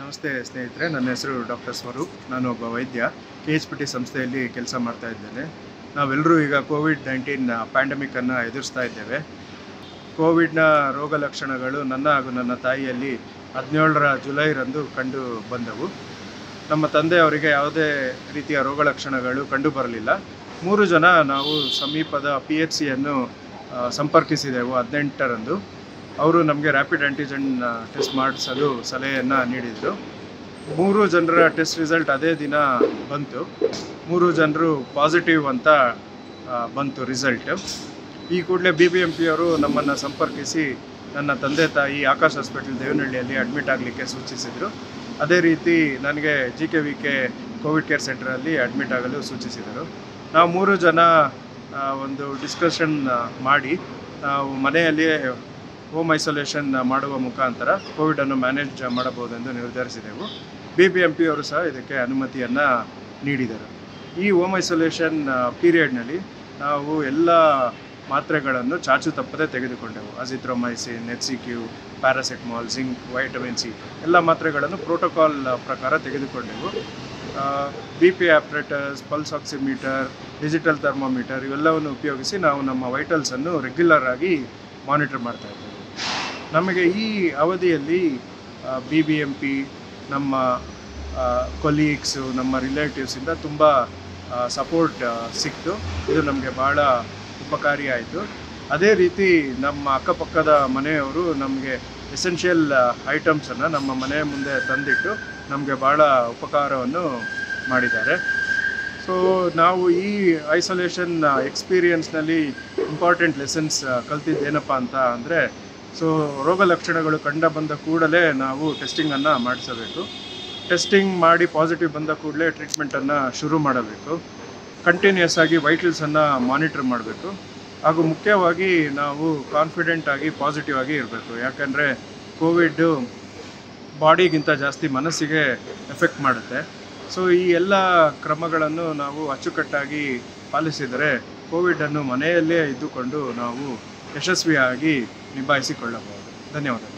ನಮಸ್ತೆ ಸ್ನೇಹಿತರೆ ನನ್ನ ಹೆಸರು ಡಾಕ್ಟರ್ ಸ್ವರೂಪ್ ನಾನು ಒಬ್ಬ ವೈದ್ಯ ಕೆ ಎಚ್ ಪಿ ಟಿ ಸಂಸ್ಥೆಯಲ್ಲಿ ಕೆಲಸ ಮಾಡ್ತಾ ಇದ್ದೇನೆ ನಾವೆಲ್ಲರೂ ಈಗ ಕೋವಿಡ್ ನೈನ್ಟೀನ್ ಪ್ಯಾಂಡಮಿಕನ್ನು ಎದುರಿಸ್ತಾ ಇದ್ದೇವೆ ಕೋವಿಡ್ನ ರೋಗ ಲಕ್ಷಣಗಳು ನನ್ನ ಹಾಗೂ ನನ್ನ ತಾಯಿಯಲ್ಲಿ ಹದಿನೇಳರ ಜುಲೈರಂದು ಕಂಡು ಬಂದವು ನಮ್ಮ ತಂದೆಯವರಿಗೆ ಯಾವುದೇ ರೀತಿಯ ರೋಗ ಲಕ್ಷಣಗಳು ಕಂಡು ಬರಲಿಲ್ಲ ಮೂರು ಜನ ನಾವು ಸಮೀಪದ ಪಿ ಎಚ್ ಸಿಯನ್ನು ಸಂಪರ್ಕಿಸಿದೆವು ಹದಿನೆಂಟರಂದು ಅವರು ನಮಗೆ ರ್ಯಾಪಿಡ್ ಆ್ಯಂಟಿಜೆನ್ ಟೆಸ್ಟ್ ಮಾಡಿಸಲು ಸಲಹೆಯನ್ನು ನೀಡಿದರು ಮೂರು ಜನರ ಟೆಸ್ಟ್ ರಿಸಲ್ಟ್ ಅದೇ ದಿನ ಬಂತು ಮೂರು ಜನರು ಪಾಸಿಟಿವ್ ಅಂತ ಆ, ಬಂತು ರಿಸಲ್ಟ್ ಈ ಕೂಡಲೇ ಬಿ ಬಿ ಎಂ ಪಿಯವರು ನಮ್ಮನ್ನು ಸಂಪರ್ಕಿಸಿ ನನ್ನ ತಂದೆ ತಾಯಿ ಆಕಾಶ್ ಹಾಸ್ಪಿಟಲ್ ದೇವನಹಳ್ಳಿಯಲ್ಲಿ ಅಡ್ಮಿಟ್ ಆಗಲಿಕ್ಕೆ ಸೂಚಿಸಿದರು ಅದೇ ರೀತಿ ನನಗೆ G K V K Covid care ಸೆಂಟರಲ್ಲಿ ಅಡ್ಮಿಟ್ ಆಗಲು ಸೂಚಿಸಿದರು ನಾವು ಮೂರು ಜನ ಆ, ಒಂದು ಡಿಸ್ಕಷನ್ ಮಾಡಿ ನಾವು ಮನೆಯಲ್ಲಿಯೇ ಹೋಮ್ ಐಸೋಲೇಷನ್ ಮಾಡುವ ಮುಖಾಂತರ ಕೋವಿಡನ್ನು ಮ್ಯಾನೇಜ್ ಮಾಡಬಹುದೆಂದು ನಿರ್ಧರಿಸಿದೆವು ಬಿ ಬಿ ಎಂ ಪಿ ಅವರು ಸಹ ಇದಕ್ಕೆ ಅನುಮತಿಯನ್ನು ನೀಡಿದರು ಈ ಹೋಮ್ ಐಸೋಲೇಷನ್ ಪೀರಿಯಡ್ನಲ್ಲಿ ನಾವು ಎಲ್ಲ ಮಾತ್ರೆಗಳನ್ನು ಚಾಚು ತಪ್ಪದೆ ತೆಗೆದುಕೊಂಡೆವು azithromycin H C Q paracetamol zinc vitamin C ಎಲ್ಲ ಮಾತ್ರೆಗಳನ್ನು ಪ್ರೋಟೋಕಾಲ್ ಪ್ರಕಾರ ತೆಗೆದುಕೊಂಡೆವು B P apparatus pulse oximeter digital thermometer ಇವೆಲ್ಲವನ್ನು ಉಪಯೋಗಿಸಿ ನಾವು ನಮ್ಮ ವೈಟಲ್ಸನ್ನು ರೆಗ್ಯುಲರ್ ಆಗಿ ಮಾನಿಟರ್ ಮಾಡ್ತಾ ಇದ್ದೇವೆ ನಮಗೆ ಈ ಅವಧಿಯಲ್ಲಿ ಬಿ ಬಿ ಎಂ ಪಿ ನಮ್ಮ ಕೊಲೀಗ್ಸು ನಮ್ಮ ರಿಲೇಟಿವ್ಸಿಂದ ತುಂಬ ಸಪೋರ್ಟ್ ಸಿಕ್ತು ಇದು ನಮಗೆ ಭಾಳ ಉಪಕಾರಿ ಆಯಿತು ಅದೇ ರೀತಿ ನಮ್ಮ ಅಕ್ಕಪಕ್ಕದ ಮನೆಯವರು ನಮಗೆ ಎಸೆನ್ಷಿಯಲ್ ಐಟಮ್ಸನ್ನು ನಮ್ಮ ಮನೆಯ ಮುಂದೆ ತಂದಿಟ್ಟು ನಮಗೆ ಭಾಳ ಉಪಕಾರವನ್ನು ಮಾಡಿದ್ದಾರೆ ಸೊ ನಾವು ಈ ಐಸೋಲೇಷನ್ ಎಕ್ಸ್ಪೀರಿಯನ್ಸ್ನಲ್ಲಿ ಇಂಪಾರ್ಟೆಂಟ್ ಲೆಸನ್ಸ್ ಕಲ್ತಿದ್ದೇನಪ್ಪ ಅಂತ ಅಂದರೆ ಸೊ ರೋಗ ಲಕ್ಷಣಗಳು ಕಂಡು ಬಂದ ಕೂಡಲೇ ನಾವು ಟೆಸ್ಟಿಂಗನ್ನು ಮಾಡಿಸಬೇಕು ಟೆಸ್ಟಿಂಗ್ ಮಾಡಿ ಪಾಸಿಟಿವ್ ಬಂದ ಕೂಡಲೇ ಟ್ರೀಟ್ಮೆಂಟನ್ನು ಶುರು ಮಾಡಬೇಕು ಕಂಟಿನ್ಯೂಸ್ ಆಗಿ ವೈಟಲ್ಸನ್ನು ಮಾನಿಟರ್ ಮಾಡಬೇಕು ಹಾಗೂ ಮುಖ್ಯವಾಗಿ ನಾವು ಕಾನ್ಫಿಡೆಂಟ್ ಆಗಿ ಪಾಸಿಟಿವ್ ಆಗಿ ಇರಬೇಕು ಯಾಕಂದರೆ ಕೋವಿಡ್ಡು ಬಾಡಿಗಿಂತ ಜಾಸ್ತಿ ಮನಸ್ಸಿಗೆ ಎಫೆಕ್ಟ್ ಮಾಡುತ್ತೆ ಸೊ ಈ ಎಲ್ಲ ಕ್ರಮಗಳನ್ನು ನಾವು ಅಚ್ಚುಕಟ್ಟಾಗಿ ಪಾಲಿಸಿದರೆ ಕೋವಿಡನ್ನು ಮನೆಯಲ್ಲೇ ಇದ್ದುಕೊಂಡು ನಾವು ಯಶಸ್ವಿಯಾಗಿ ನಿಭಾಯಿಸಿಕೊಳ್ಳಬಹುದು ಧನ್ಯವಾದಗಳು